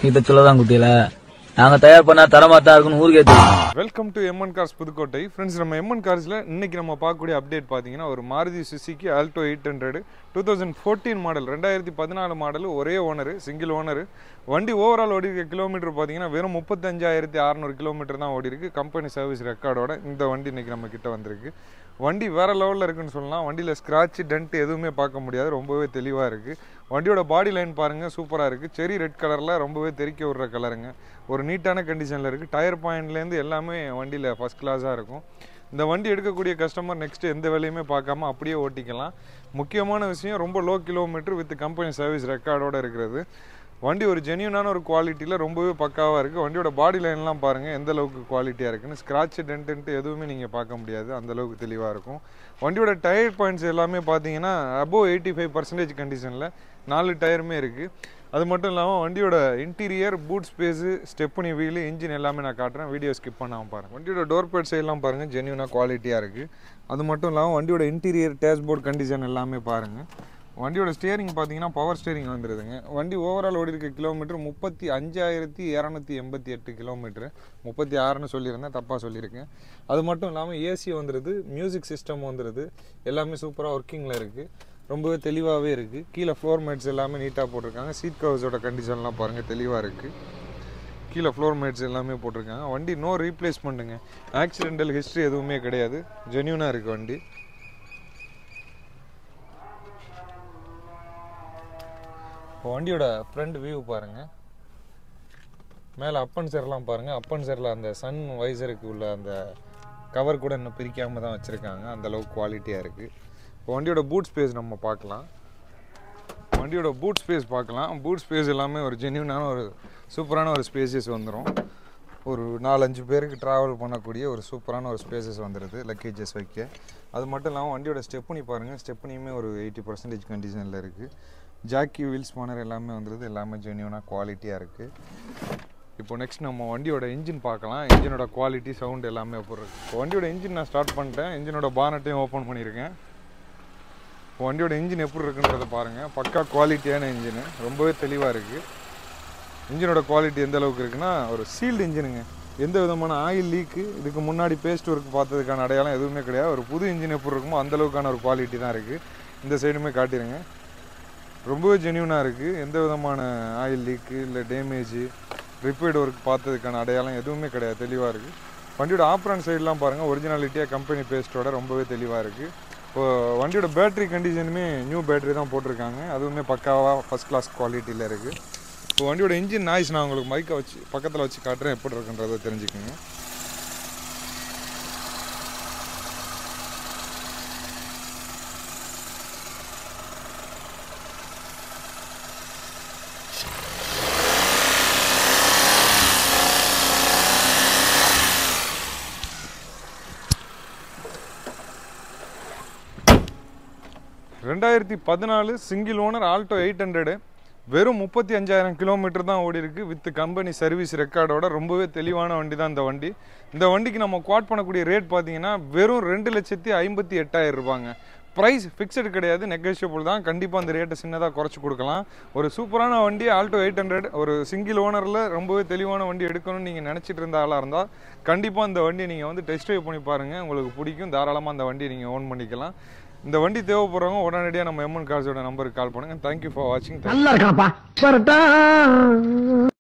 கிட்ட சொல்லதான் குட்டியில நாங்க தயார் பண்ணா தரமா தான் இருக்குன்னு ஊருக்கே தெரியும் welcome to MN cars Pudukkottai friends நம்ம எம்என் கார்ஸில் இன்னைக்கு நம்ம பார்க்கக்கூடிய அப்டேட் பார்த்தீங்கன்னா ஒரு Maruti Suzuki Alto eight hundred two thousand fourteen model ரெண்டாயிரத்தி பதினாலு மாடல் ஒரே ஓனர் சிங்கிள் ஓனர் வண்டி ஓவரால் ஓடி இருக்க கிலோமீட்டர் பார்த்தீங்கன்னா வெறும் முப்பத்தஞ்சாயிரத்தி அறநூறு கிலோமீட்டர் தான் ஓடி இருக்கு கம்பெனி சர்வீஸ் ரெக்கார்டோட இந்த வண்டி இன்னைக்கு நம்ம கிட்ட வந்திருக்கு வண்டி வேற லெவலில் இருக்குன்னு சொல்லலாம் வண்டியில் ஸ்க்ராட்ச் டென்ட் எதுவுமே பார்க்க முடியாது ரொம்பவே தெளிவாக இருக்குது வண்டியோட பாடி லைன் பாருங்கள் சூப்பராக இருக்குது செரி ரெட் கலரில் ரொம்பவே தெறிக்க விடுற கலருங்க ஒரு நீட்டான கண்டிஷனில் இருக்குது டயர் பாயிண்ட்லேருந்து எல்லாமே வண்டியில் ஃபஸ்ட் கிளாஸாக இருக்கும் இந்த வண்டி எடுக்கக்கூடிய கஸ்டமர் நெக்ஸ்ட் எந்த வேலையுமே பார்க்காம அப்படியே ஓட்டிக்கலாம் முக்கியமான விஷயம் ரொம்ப low kilometre with company service ரெக்கார்டோட இருக்கிறது வண்டி ஒரு ஜென்யூனான ஒரு குவாலிட்டியில் ரொம்பவே பக்காவாக இருக்குது வண்டியோட பாடி லைன்லாம் பாருங்கள் எந்த அளவுக்கு குவாலிட்டியாக இருக்குன்னு ஸ்க்ராட்ச் டென்ட்டு எதுவுமே நீங்கள் பார்க்க முடியாது அந்த அளவுக்கு தெளிவாக இருக்கும் வண்டியோட டயர் பாயிண்ட்ஸ் எல்லாமே பார்த்தீங்கன்னா அபோவ் எயிட்டி ஃபைவ் பர்சன்டேஜ் கண்டிஷனில் நாலு டயருமே இருக்குது அது மட்டும் இல்லாமல் வண்டியோட interior boot space stepney wheel engine எல்லாமே நான் காட்டுறேன் வீடியோ ஸ்கிப் பண்ணாமல் பாருங்கள் வண்டியோட டோர் பேட் சைட்லாம் பாருங்கள் ஜென்யூனாக குவாலிட்டியாக இருக்குது அது மட்டும் இல்லாமல் வண்டியோட இன்டீரியர் டேஷ்போர்ட் கண்டிஷன் எல்லாமே பாருங்கள் வண்டியோட ஸ்டியரிங் பார்த்தீங்கன்னா பவர் ஸ்டியரிங் வந்துடுதுங்க வண்டி ஓவரால் ஓடி இருக்க கிலோமீட்டர் முப்பத்தி அஞ்சாயிரத்தி இரநூத்தி எண்பத்தி எட்டு கிலோமீட்டர் முப்பத்தி ஆறுன்னு சொல்லியிருந்தேன் தப்பாக சொல்லியிருக்கேன் அது மட்டும் இல்லாமல் ஏசி வந்துடுது மியூசிக் சிஸ்டம் வந்துடுது எல்லாமே சூப்பராக ஒர்க்கிங்கில் இருக்குது ரொம்பவே தெளிவாகவே இருக்குது கீழே ஃப்ளோர் மேட்ஸ் எல்லாமே நீட்டாக போட்டிருக்காங்க சீட் கவர்ஸோட கண்டிஷன்லாம் பாருங்கள் தெளிவாக இருக்குது கீழே ஃப்ளோர் மேட்ஸ் எல்லாமே போட்டிருக்காங்க வண்டி நோ ரீப்ளேஸ்மெண்ட்டுங்க ஆக்சிடென்டல் ஹிஸ்ட்ரி எதுவுமே கிடையாது ஜென்யூனாக இருக்குது வண்டி இப்போ வண்டியோட ஃப்ரண்ட் வியூ பாருங்கள் மேலே அப்பன் சேரெலாம் பாருங்கள் அப்பன் சேரில் அந்த சன் வைசருக்கு உள்ள அந்த கவர் கூட இன்னும் பிரிக்காமல் தான் வச்சுருக்காங்க அந்த அளவுக்கு குவாலிட்டியாக இருக்குது இப்போ வண்டியோட பூட் ஸ்பேஸ் நம்ம பார்க்கலாம் வண்டியோட பூட் ஸ்பேஸ் பார்க்கலாம் பூட் ஸ்பேஸ் எல்லாமே ஒரு ஜென்யூனான ஒரு சூப்பரான ஒரு ஸ்பேசஸ் வந்துடும் ஒரு நாலஞ்சு பேருக்கு ட்ராவல் பண்ணக்கூடிய ஒரு சூப்பரான ஒரு ஸ்பேசஸ் வந்துடுது லக்கேஜஸ் வைக்க அது மட்டும் இல்லாமல் வண்டியோட ஸ்டெப்னி பாருங்கள் ஸ்டெப்னியுமே ஒரு எயிட்டி பர்சன்டேஜ் கண்டிஷனில் இருக்குது ஜாக்கி வீல்ஸ் ஸ்பானர் எல்லாமே வந்துடுது எல்லாமே ஜென்யூனாக குவாலிட்டியாக இருக்குது இப்போ நெக்ஸ்ட் நம்ம வண்டியோட இன்ஜின் பார்க்கலாம் இன்ஜினோட குவாலிட்டி சவுண்ட் எல்லாமே எப்படி இருக்குது இப்போ வண்டியோட இன்ஜின் நான் ஸ்டார்ட் பண்ணிட்டேன் இன்ஜினோட பானட்டையும் ஓப்பன் பண்ணியிருக்கேன் இப்போ வண்டியோட இன்ஜின் எப்படி இருக்குன்றதை பாருங்கள் பக்கா குவாலிட்டியான இன்ஜின் ரொம்பவே தெளிவாக இருக்குது இன்ஜினோட குவாலிட்டி எந்த அளவுக்கு இருக்குன்னா ஒரு சீல்டு இன்ஜினுங்க எந்த விதமான ஆயில் லீக்கு இதுக்கு முன்னாடி பேஸ்ட் ஒர்க் பார்த்ததுக்கான அடையாளம் எதுவுமே கிடையாது ஒரு புது இன்ஜின் எப்படி இருக்குமோ அந்த அளவுக்கான ஒரு குவாலிட்டி தான் இருக்குது இந்த சைடுமே காட்டிடுங்க ரொம்பவே ஜென்யூனாக இருக்குது எந்த விதமான ஆயில் லீக்கு இல்லை டேமேஜு ரிப்பேர்டு ஒர்க் பார்த்ததுக்கான அடையாளம் எதுவுமே கிடையாது தெளிவாக இருக்குது வண்டியோட ஆப்ரான் சைட்லாம் பாருங்கள் ஒரிஜினாலிட்டியாக கம்பெனி பேஸ்ட்டோட ரொம்பவே தெளிவாக இருக்குது இப்போ வண்டியோட பேட்டரி கண்டிஷனுமே நியூ பேட்டரி தான் போட்டிருக்காங்க அதுவுமே பக்காவாக ஃபஸ்ட் கிளாஸ் குவாலிட்டியில் இருக்குது இப்போ வண்டியோட இன்ஜின் நாய்ஸ் நான் உங்களுக்கு மைக்கை வச்சு பக்கத்தில் வச்சு காட்டுறேன் எப்படி இருக்குன்றதை தெரிஞ்சுக்கோங்க ரெண்டாயிரத்தி பதினாலு single owner Alto eight hundred வெறும் முப்பத்தி அஞ்சாயிரம் கிலோமீட்டர் தான் ஓடி இருக்கு வித் கம்பெனி சர்வீஸ் ரெக்கார்டோட ரொம்பவே தெளிவான வண்டி தான் இந்த வண்டி இந்த வண்டிக்கு நம்ம குவாட் பண்ணக்கூடிய ரேட் பார்த்தீங்கன்னா வெறும் ரெண்டு லட்சத்தி ஐம்பத்தி எட்டாயிரம் ரூபாங்க ப்ரைஸ் ஃபிக்ஸடு கிடையாது நெகோஷியபிள் தான் கண்டிப்பாக அந்த ரேட்டை சின்னதாக குறைச்சி கொடுக்கலாம் ஒரு சூப்பரான வண்டி ஆல்டோ எயிட் ஹண்ட்ரட் ஒரு சிங்கிள் ஓனரில் ரொம்பவே தெளிவான வண்டி எடுக்கணும்னு நீங்கள் நினச்சிட்டு இருந்த ஆளாக இருந்தால் கண்டிப்பாக அந்த வண்டியை நீங்கள் வந்து டெஸ்ட் ட்ரைவ் பண்ணி பாருங்கள் உங்களுக்கு பிடிக்கும் தாராளமாக அந்த வண்டியை நீங்கள் ஓன் பண்ணிக்கலாம் இந்த வண்டி தேவைப்படுறவங்க உடனடியாக நம்ம எம்என் கார்ஸோட நம்பருக்கு கால் பண்ணுங்கள் தேங்க்யூ ஃபார் வாட்சிங் நல்லா இருக்கானப்பா